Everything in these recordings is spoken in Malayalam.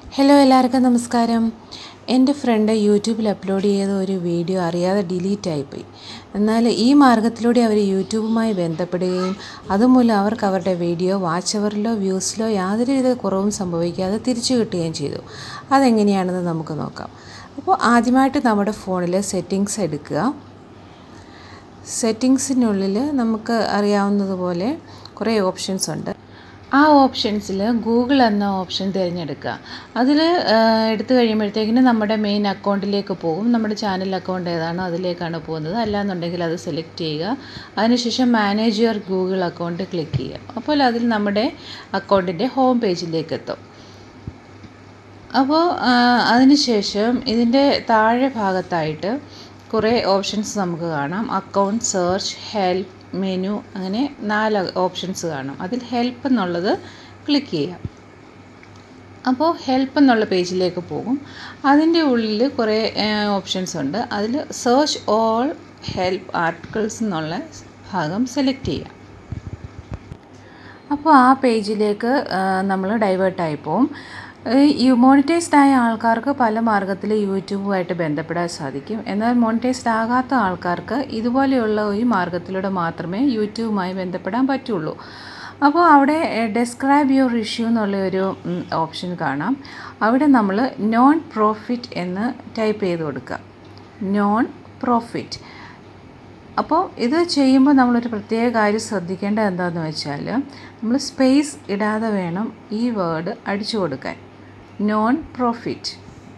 ഹലോ എല്ലാവർക്കും നമസ്കാരം എൻ്റെ ഫ്രണ്ട് യൂട്യൂബിൽ അപ്ലോഡ് ചെയ്ത ഒരു വീഡിയോ അറിയാതെ ഡിലീറ്റ് ആയിപ്പോയി എന്നാൽ ഈ മാർഗത്തിലൂടെ അവർ യൂട്യൂബുമായി ബന്ധപ്പെടുകയും അതുമൂലം അവർക്ക് അവരുടെ വീഡിയോ വാച്ച് അവറിലോ വ്യൂസിലോ യാതൊരുവിധ കുറവും സംഭവിക്കാതെ തിരിച്ചു കിട്ടുകയും ചെയ്തു അതെങ്ങനെയാണെന്ന് നമുക്ക് നോക്കാം അപ്പോൾ ആദ്യമായിട്ട് നമ്മുടെ ഫോണിൽ സെറ്റിങ്സ് എടുക്കുക സെറ്റിങ്സിനുള്ളിൽ നമുക്ക് അറിയാവുന്നതുപോലെ കുറേ ഓപ്ഷൻസ് ഉണ്ട് ആ ഓപ്ഷൻസിൽ ഗൂഗിൾ എന്ന ഓപ്ഷൻ തിരഞ്ഞെടുക്കുക അതിൽ എടുത്തു കഴിയുമ്പോഴത്തേക്കിന് നമ്മുടെ മെയിൻ അക്കൗണ്ടിലേക്ക് പോകും നമ്മുടെ ചാനൽ അക്കൗണ്ട് ഏതാണോ അതിലേക്കാണ് പോകുന്നത് അല്ലാന്നുണ്ടെങ്കിൽ അത് സെലക്ട് ചെയ്യുക അതിനുശേഷം manage your Google account click ചെയ്യുക അപ്പോൾ അതിൽ നമ്മുടെ അക്കൗണ്ടിൻ്റെ ഹോം പേജിലേക്ക് എത്തും അപ്പോൾ അതിനുശേഷം ഇതിൻ്റെ താഴെ ഭാഗത്തായിട്ട് കുറേ ഓപ്ഷൻസ് നമുക്ക് കാണാം അക്കൗണ്ട് സെർച്ച് ഹെൽപ്പ് മെനു അങ്ങനെ നാല് ഓപ്ഷൻസ് കാണും അതിൽ ഹെൽപ്പ് എന്നുള്ളത് ക്ലിക്ക് ചെയ്യാം അപ്പോൾ ഹെൽപ്പ് എന്നുള്ള പേജിലേക്ക് പോകും അതിൻ്റെ ഉള്ളിൽ കുറേ ഓപ്ഷൻസ് ഉണ്ട് അതിൽ സെർച്ച് ഓൾ ഹെൽപ്പ് ആർട്ടിക്കിൾസ് എന്നുള്ള ഭാഗം സെലക്ട് ചെയ്യാം അപ്പോൾ ആ പേജിലേക്ക് നമ്മൾ ഡൈവേർട്ടായി പോവും ഈ മോണിറ്റൈസ്ഡ് ആയ ആൾക്കാർക്ക് പല മാർഗത്തിൽ യൂട്യൂബുമായിട്ട് ബന്ധപ്പെടാൻ സാധിക്കും എന്നാൽ മോണിറ്റൈസ്ഡ് ആകാത്ത ആൾക്കാർക്ക് ഇതുപോലെയുള്ള ഒരു മാർഗത്തിലൂടെ മാത്രമേ യൂട്യൂബുമായി ബന്ധപ്പെടാൻ പറ്റുള്ളൂ അപ്പോൾ അവിടെ ഡെസ്ക്രൈബ് യുവർ ഇഷ്യൂ എന്നുള്ള ഒരു ഓപ്ഷൻ കാണാം അവിടെ നമ്മൾ നോൺ പ്രോഫിറ്റ് എന്ന് ടൈപ്പ് ചെയ്ത് കൊടുക്കുക നോൺ പ്രോഫിറ്റ് അപ്പോൾ ഇത് ചെയ്യുമ്പോൾ നമ്മളൊരു പ്രത്യേക കാര്യം ശ്രദ്ധിക്കേണ്ടത് എന്താണെന്ന് വെച്ചാൽ നമ്മൾ സ്പേസ് ഇടാതെ വേണം ഈ വേർഡ് അടിച്ചു കൊടുക്കാൻ നോൺ പ്രോഫിറ്റ്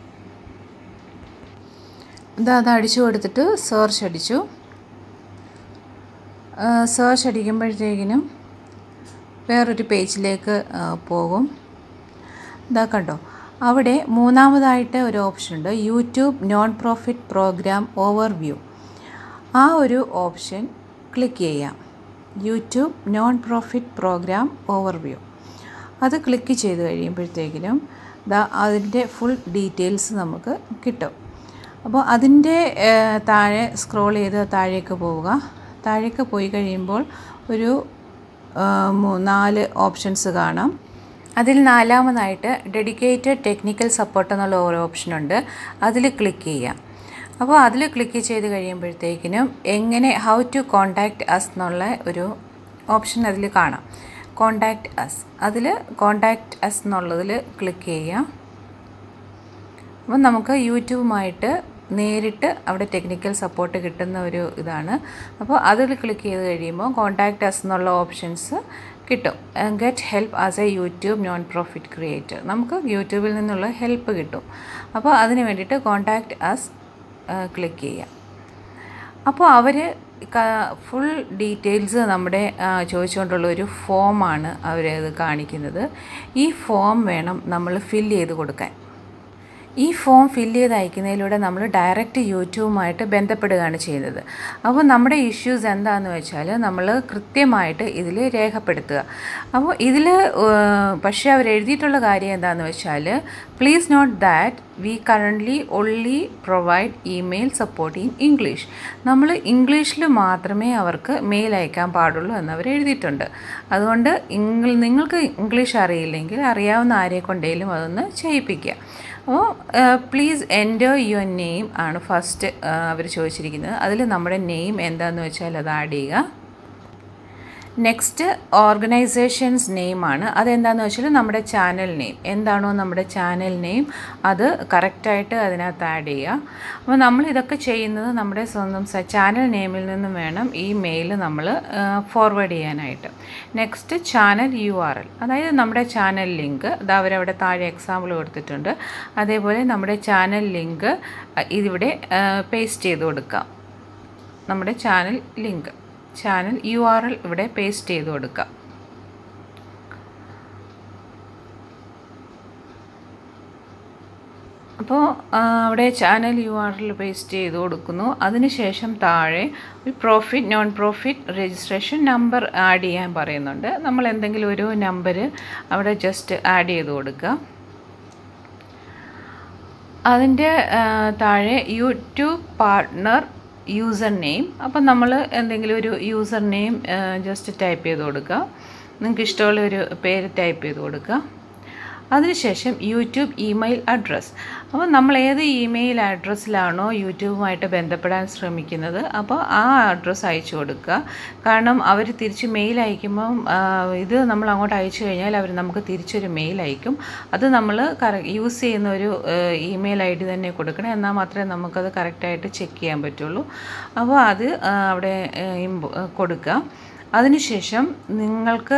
ഇതാ അത് അടിച്ചു കൊടുത്തിട്ട് സെർച്ച് അടിച്ചു സെർച്ച് അടിക്കുമ്പോഴത്തേക്കിനും വേറൊരു പേജിലേക്ക് പോകും ഇതാ കണ്ടോ അവിടെ മൂന്നാമതായിട്ട് ഒരു ഓപ്ഷൻ ഉണ്ട് YouTube non profit program overview ആ ഒരു ഓപ്ഷൻ ക്ലിക്ക് ചെയ്യാം YouTube non profit program overview അത് ക്ലിക്ക് ചെയ്ത് കഴിയുമ്പോഴത്തേക്കിനും ദാ അതിൻ്റെ ഫുൾ ഡീറ്റെയിൽസ് നമുക്ക് കിട്ടും അപ്പോൾ അതിൻ്റെ താഴെ സ്ക്രോൾ ചെയ്ത് താഴേക്ക് പോവുക താഴേക്ക് പോയി കഴിയുമ്പോൾ ഒരു നാല് ഓപ്ഷൻസ് കാണാം അതിൽ നാലാമതായിട്ട് ഡെഡിക്കേറ്റഡ് ടെക്നിക്കൽ സപ്പോർട്ട് എന്നുള്ള ഒരു ഓപ്ഷനുണ്ട് അതിൽ ക്ലിക്ക് ചെയ്യാം അപ്പോൾ അതിൽ ക്ലിക്ക് ചെയ്ത് കഴിയുമ്പോഴത്തേക്കിനും എങ്ങനെ ഹൗ ടു കോണ്ടാക്റ്റ് അസ് എന്നുള്ള ഒരു ഓപ്ഷൻ അതിൽ കാണാം കോണ്ടാക്റ്റ് അസ് അതിൽ കോണ്ടാക്റ്റ് അസ് എന്നുള്ളതിൽ ക്ലിക്ക് ചെയ്യാം അപ്പോൾ നമുക്ക് യൂട്യൂബുമായിട്ട് നേരിട്ട് അവിടെ ടെക്നിക്കൽ സപ്പോർട്ട് കിട്ടുന്ന ഒരു ഇതാണ് അപ്പോൾ അതിൽ ക്ലിക്ക് ചെയ്ത് കഴിയുമ്പോൾ കോണ്ടാക്റ്റ് അസ് എന്നുള്ള ഓപ്ഷൻസ് കിട്ടും get help as a YouTube non profit creator നമുക്ക് യൂട്യൂബിൽ നിന്നുള്ള ഹെൽപ്പ് കിട്ടും അപ്പോൾ അതിന് വേണ്ടിയിട്ട് കോണ്ടാക്റ്റ് അസ് ക്ലിക്ക് ചെയ്യാം അപ്പോൾ അവർ ഫുൾ ഡീറ്റെയിൽസ് നമ്മുടെ ചോദിച്ചുകൊണ്ടുള്ള ഒരു ഫോമാണ് അവരത് കാണിക്കുന്നത് ഈ ഫോം വേണം നമ്മൾ ഫില്ല് ചെയ്ത് കൊടുക്കാൻ ഈ ഫോം ഫില്ല് ചെയ്ത് അയക്കുന്നതിലൂടെ നമ്മൾ ഡയറക്റ്റ് യൂട്യൂബുമായിട്ട് ബന്ധപ്പെടുകയാണ് ചെയ്യുന്നത് അപ്പോൾ നമ്മുടെ ഇഷ്യൂസ് എന്താണെന്ന് വെച്ചാൽ നമ്മൾ കൃത്യമായിട്ട് ഇതിൽ രേഖപ്പെടുത്തുക അപ്പോൾ ഇതിൽ പക്ഷേ അവർ എഴുതിയിട്ടുള്ള കാര്യം എന്താണെന്ന് വെച്ചാൽ please note that we currently only provide email support in English നമ്മൾ ഇംഗ്ലീഷിൽ മാത്രമേ അവർക്ക് മെയിൽ അയക്കാൻ പാടുള്ളൂ എന്നവർ എഴുതിയിട്ടുണ്ട് അതുകൊണ്ട് നിങ്ങൾക്ക് ഇംഗ്ലീഷ് അറിയില്ലെങ്കിൽ അറിയാവുന്ന ആരെ കൊണ്ടേലും അതൊന്ന് ചെയ്യിപ്പിക്കുക അപ്പോൾ പ്ലീസ് എൻ്റർ യുവർ നെയിം ആണ് ഫസ്റ്റ് അവർ ചോദിച്ചിരിക്കുന്നത് അതിൽ നമ്മുടെ നെയിം എന്താണെന്ന് വെച്ചാൽ അത് ആഡ് ചെയ്യുക നെക്സ്റ്റ് ഓർഗനൈസേഷൻസ് നെയിമാണ് അതെന്താണെന്ന് വെച്ചാൽ നമ്മുടെ ചാനൽ നെയിം എന്താണോ നമ്മുടെ ചാനൽ നെയിം അത് കറക്റ്റായിട്ട് അതിനകത്ത് ആഡ് ചെയ്യുക അപ്പോൾ നമ്മൾ ഇതൊക്കെ ചെയ്യുന്നത് നമ്മുടെ സ്വന്തം ചാനൽ നെയിമിൽ നിന്നും വേണം ഈ മെയിൽ നമ്മൾ ഫോർവേഡ് ചെയ്യാനായിട്ട് next channel U R L അതായത് നമ്മുടെ ചാനൽ ലിങ്ക് അത് അവരവിടെ താഴെ എക്സാമ്പിൾ കൊടുത്തിട്ടുണ്ട് അതേപോലെ നമ്മുടെ ചാനൽ ലിങ്ക് ഇതിവിടെ പേസ്റ്റ് ചെയ്ത് കൊടുക്കാം നമ്മുടെ channel link channel U R L ഇവിടെ പേസ്റ്റ് ചെയ്ത് കൊടുക്കാം അപ്പോൾ അവിടെ channel U R L paste ചെയ്ത് കൊടുക്കുന്നു അതിനുശേഷം താഴെ ഒരു profit non profit registration number add ചെയ്യാൻ പറയുന്നുണ്ട് നമ്മൾ എന്തെങ്കിലും ഒരു നമ്പർ അവിടെ ജസ്റ്റ് ആഡ് ചെയ്ത് കൊടുക്കുക അതിൻ്റെ താഴെ യൂട്യൂബ് പാർട്ട്ണർ യൂസർ നെയിം അപ്പം നമ്മൾ എന്തെങ്കിലും ഒരു യൂസർ നെയിം ജസ്റ്റ് ടൈപ്പ് ചെയ്ത് കൊടുക്കുക നിങ്ങൾക്ക് ഇഷ്ടമുള്ള ഒരു പേര് ടൈപ്പ് ചെയ്ത് കൊടുക്കുക അതിനുശേഷം യൂട്യൂബ് ഇമെയിൽ അഡ്രസ്സ് അപ്പോൾ നമ്മൾ ഏത് ഇമെയിൽ അഡ്രസ്സിലാണോ യൂട്യൂബുമായിട്ട് ബന്ധപ്പെടാൻ ശ്രമിക്കുന്നത് അപ്പോൾ ആ അഡ്രസ്സ് അയച്ചു കൊടുക്കുക കാരണം അവർ തിരിച്ച് മെയിൽ അയക്കുമ്പം ആ, ഇത് നമ്മൾ അങ്ങോട്ട് അയച്ചു കഴിഞ്ഞാൽ അവർ നമുക്ക് തിരിച്ചൊരു മെയിൽ അയക്കും അത് നമ്മൾ കറ യൂസ് ചെയ്യുന്ന ഒരു ഇമെയിൽ ഐ ഡി തന്നെ കൊടുക്കണം എന്നാൽ മാത്രമേ നമുക്കത് കറക്റ്റായിട്ട് ചെക്ക് ചെയ്യാൻ പറ്റുള്ളൂ അപ്പോൾ അത് ആ, അവിടെ ആ, ഇമ്പ്- ആ, കൊടുക്കുക അതിനുശേഷം നിങ്ങൾക്ക്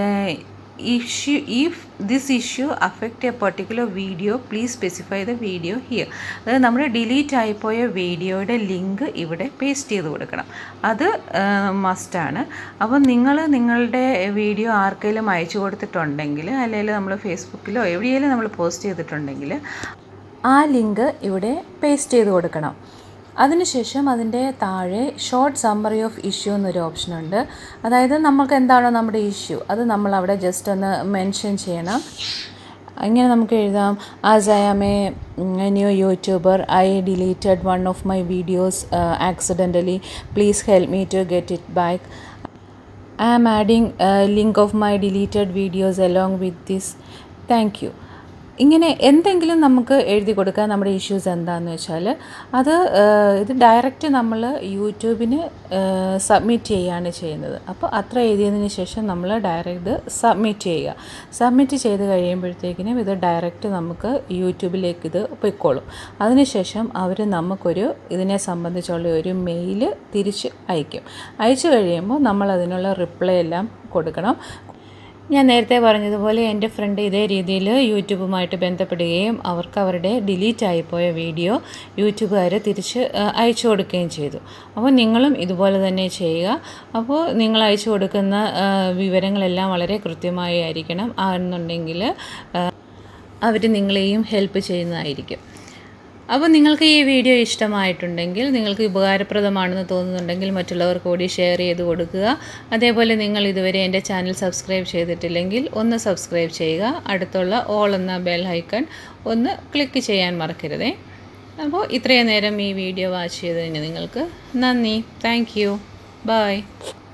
issue if this issue affect a particular video please specify the video here അതായത് നമ്മുടെ ഡിലീറ്റ് ആയിപ്പോയ വീഡിയോയുടെ ലിങ്ക് ഇവിടെ പേസ്റ്റ് ചെയ്ത് കൊടുക്കണം അത് മസ്റ്റാണ് അപ്പോൾ നിങ്ങൾ നിങ്ങളുടെ വീഡിയോ ആർക്കെങ്കിലും അയച്ചു കൊടുത്തിട്ടുണ്ടെങ്കിൽ അല്ലെങ്കിൽ നമ്മൾ ഫേസ്ബുക്കിലോ എവിടെയെങ്കിലും നമ്മൾ പോസ്റ്റ് ചെയ്തിട്ടുണ്ടെങ്കിൽ ആ ലിങ്ക് ഇവിടെ പേസ്റ്റ് ചെയ്ത് കൊടുക്കണം അതിനുശേഷം അതിൻ്റെ താഴെ ഷോർട്ട് സമ്മറി ഓഫ് ഇഷ്യൂ എന്നൊരു ഓപ്ഷൻ ഉണ്ട് അതായത് നമുക്ക് എന്താണോ നമ്മുടെ ഇഷ്യൂ അത് നമ്മൾ അവിടെ ജസ്റ്റ് ഒന്ന് മെൻഷൻ ചെയ്യണം ഇങ്ങനെ നമുക്ക് എഴുതാം as I am a new YouTuber I deleted one of my videos accidentally please help me to get it back I am adding link of my deleted videos along with this thank you ഇങ്ങനെ എന്തെങ്കിലും നമുക്ക് എഴുതി കൊടുക്കുക നമ്മുടെ ഇഷ്യൂസ് എന്താണെന്ന് വെച്ചാൽ അത് ഏഹ്, ഇത് ഡയറക്റ്റ് നമ്മൾ യൂട്യൂബിന് സബ്മിറ്റ് ചെയ്യുകയാണ് ചെയ്യുന്നത് അപ്പോൾ അത്ര എഴുതിയതിന് ശേഷം നമ്മൾ ഡയറക്റ്റ് ഇത് സബ്മിറ്റ് ചെയ്യുക സബ്മിറ്റ് ചെയ്ത് കഴിയുമ്പോഴത്തേക്കിനും ഇത് ഡയറക്റ്റ് നമുക്ക് യൂട്യൂബിലേക്ക് ഇത് പൊയ്ക്കോളും അതിനുശേഷം അവർ നമുക്കൊരു ഇതിനെ സംബന്ധിച്ചുള്ള ഒരു മെയിൽ തിരിച്ച് അയക്കും അയച്ചു കഴിയുമ്പോൾ നമ്മൾ അതിനുള്ള റിപ്ലൈ എല്ലാം കൊടുക്കണം ഞാൻ നേരത്തെ പറഞ്ഞതുപോലെ എൻ്റെ ഫ്രണ്ട് ഇതേ രീതിയിൽ യൂട്യൂബുമായിട്ട് ബന്ധപ്പെടുകയും അവർക്ക് അവരുടെ ഡിലീറ്റ് ആയിപ്പോയ വീഡിയോ യൂട്യൂബുകാർ തിരിച്ച് ആ, അയച്ചു കൊടുക്കുകയും ചെയ്തു അപ്പോൾ നിങ്ങളും ഇതുപോലെ തന്നെ ചെയ്യുക അപ്പോൾ നിങ്ങൾ അയച്ചു കൊടുക്കുന്ന ആ, വിവരങ്ങളെല്ലാം വളരെ കൃത്യമായി ആയിരിക്കണം ആണെന്നുണ്ടെങ്കിൽ അവർ നിങ്ങളെയും ഹെൽപ്പ് ചെയ്യുന്നതായിരിക്കും അപ്പോൾ നിങ്ങൾക്ക് ഈ വീഡിയോ ഇഷ്ടമായിട്ടുണ്ടെങ്കിൽ നിങ്ങൾക്ക് ഉപകാരപ്രദമാണെന്ന് തോന്നുന്നുണ്ടെങ്കിൽ മറ്റുള്ളവർക്ക് കൂടി ഷെയർ ചെയ്ത് കൊടുക്കുക അതേപോലെ നിങ്ങൾ ഇതുവരെ എൻ്റെ ചാനൽ സബ്സ്ക്രൈബ് ചെയ്തിട്ടില്ലെങ്കിൽ ഒന്ന് സബ്സ്ക്രൈബ് ചെയ്യുക അടുത്തുള്ള ഓൾ എന്ന ബെൽ ഐക്കൺ ഒന്ന് ക്ലിക്ക് ചെയ്യാൻ മറക്കരുതേ അപ്പോൾ ഇത്രയും നേരം ഈ വീഡിയോ വാച്ച് ചെയ്തതിന് നിങ്ങൾക്ക് നന്ദി താങ്ക് യു ബൈ